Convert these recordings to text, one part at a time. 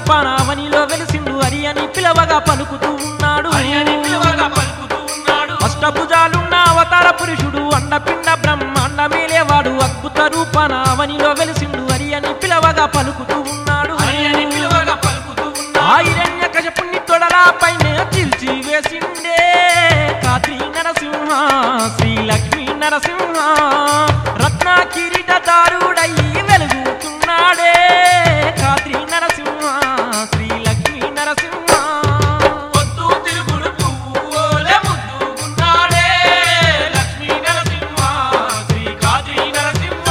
రూపాన అవనిలో వెలిసిండు హరి అని పిలవగా పలుకుతూ ఉన్నాడు హరి అని పిలువగా పలుకుతూ ఉన్నాడు అష్టభుజాలున్న అవతార పురుషుడు అండపిండ బ్రహ్మాండ మేలేవాడు అద్భుత రూపాన అవనిలో వెలిసిండు హరి అని పిలవగా పలుకుతూ ఉన్నాడు హరి అని పిలువగా పలుకుతూ ఉన్నాడు ఆయిరణ్య కశపుణ్ణి తొడలా పైన చిల్చి వేసిండే కాత్రి నరసింహ శ్రీ లక్ష్మీ నరసింహ రత్న కిరీటదారుడయ్యి వెలుగుతున్నాడే కాత్రి నరసింహ శ్రీ లక్ష్మీ నరసింహ పొద్దు తిరుగుడు పువ్వులే ముద్దుకున్నాడే లక్ష్మీ నరసింహ శ్రీ కాద్రి నరసింహ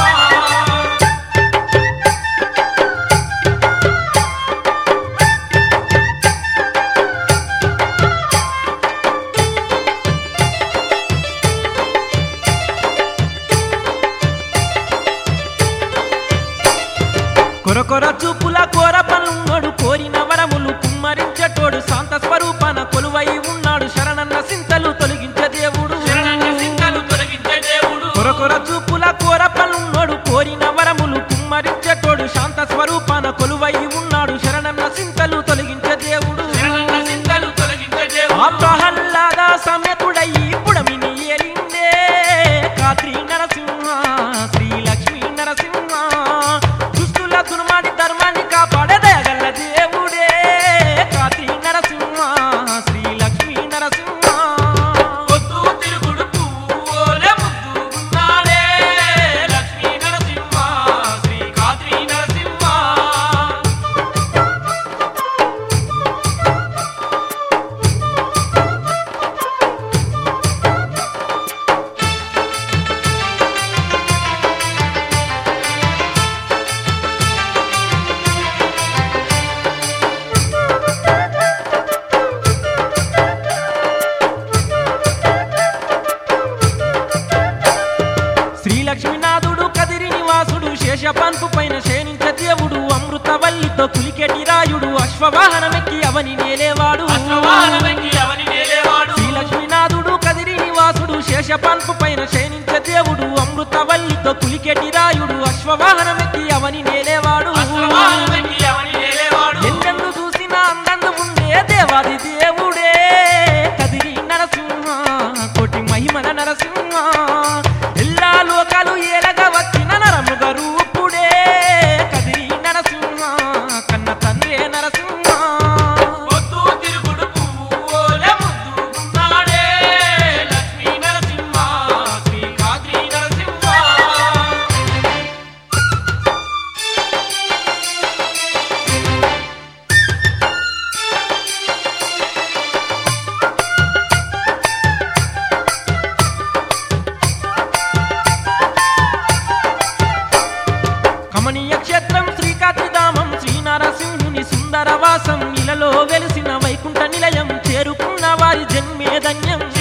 కొరకొర చూపుల కోర పనున్నోడు కోరిన వరములు కుమ్మరించేటోడు శాంత స్వరూపాన కొలువై ఉన్నాడు శరణన్న సింతలు తొలగించే దేవుడు శరణన్న సింతలు తొలగించే దేవుడు కొరకొర చూపుల కోర పనున్నోడు కోరిన వరములు కుమ్మరించేటోడు శాంత స్వరూపాన కొలువై ఉన్నాడు శరణన్న సింతలు తొలగించే దేవుడు శరణన్న సింతలు తొలగించే ఆ దేవుడు ప్రహ్లాద సమేతుడయ్యి పుడమిని ఏలిందే కాత్రి నరసింహ శ్రీ లక్ష్మీ నరసింహ దుస్తుల దుర్మాడి ధర్మాన్ని కాపాడే దయగల్ల దేవుడే కాత్రి నరసింహ శ్రీ లక్ష్మీ నరసింహ పొద్దు తిరుగుడు పువ్వులే ముద్దుకున్నాడే లక్ష్మీ నరసింహ శ్రీ కాద్రి నరసింహ శ్రీ లక్ష్మీనాథుడు కదిరి నివాసుడు శేషపంపు పైన శయనించే దేవుడు అమృతవల్లితో కులికెటి రాయుడు అశ్వవాహనమెక్కి అవని నేలేవాడు అశ్వవాహనమెక్కి అవని నేలేవాడు శ్రీ లక్ష్మీనాథుడు కదిరి నివాసుడు శేషపంపు పైన శయనించే దేవుడు అమృతవల్లితో కులికెటి రాయుడు అశ్వవాహనమెక్కి అవని నేలేవాడు అశ్వవాహనమెక్కి అవని నేలేవాడు ఎన్నెందు చూసినా అందందు ఉండే దేవాది దేవుడే కదిరి నరసింహ కోటి మహిమల నరసింహ ఎల్లా లోకాలు ఏలగా వచ్చిన నరముగ రూపుడే కదిరి నరసింహ కన్న తండ్రే నరసింహ పొద్దు తిరుగుడు పువ్వులే ముద్దుకున్నాడే లక్ష్మీ నరసింహ శ్రీ కాద్రి నరసింహ కమనీయ క్షేత్రం శ్రీకాత్రిధామం శ్రీనరసింహుని సుందరవాసం ఇలలో వెలిసిన వైకుంఠ నిలయం చేరుకున్న వారి జన్మే ధన్యం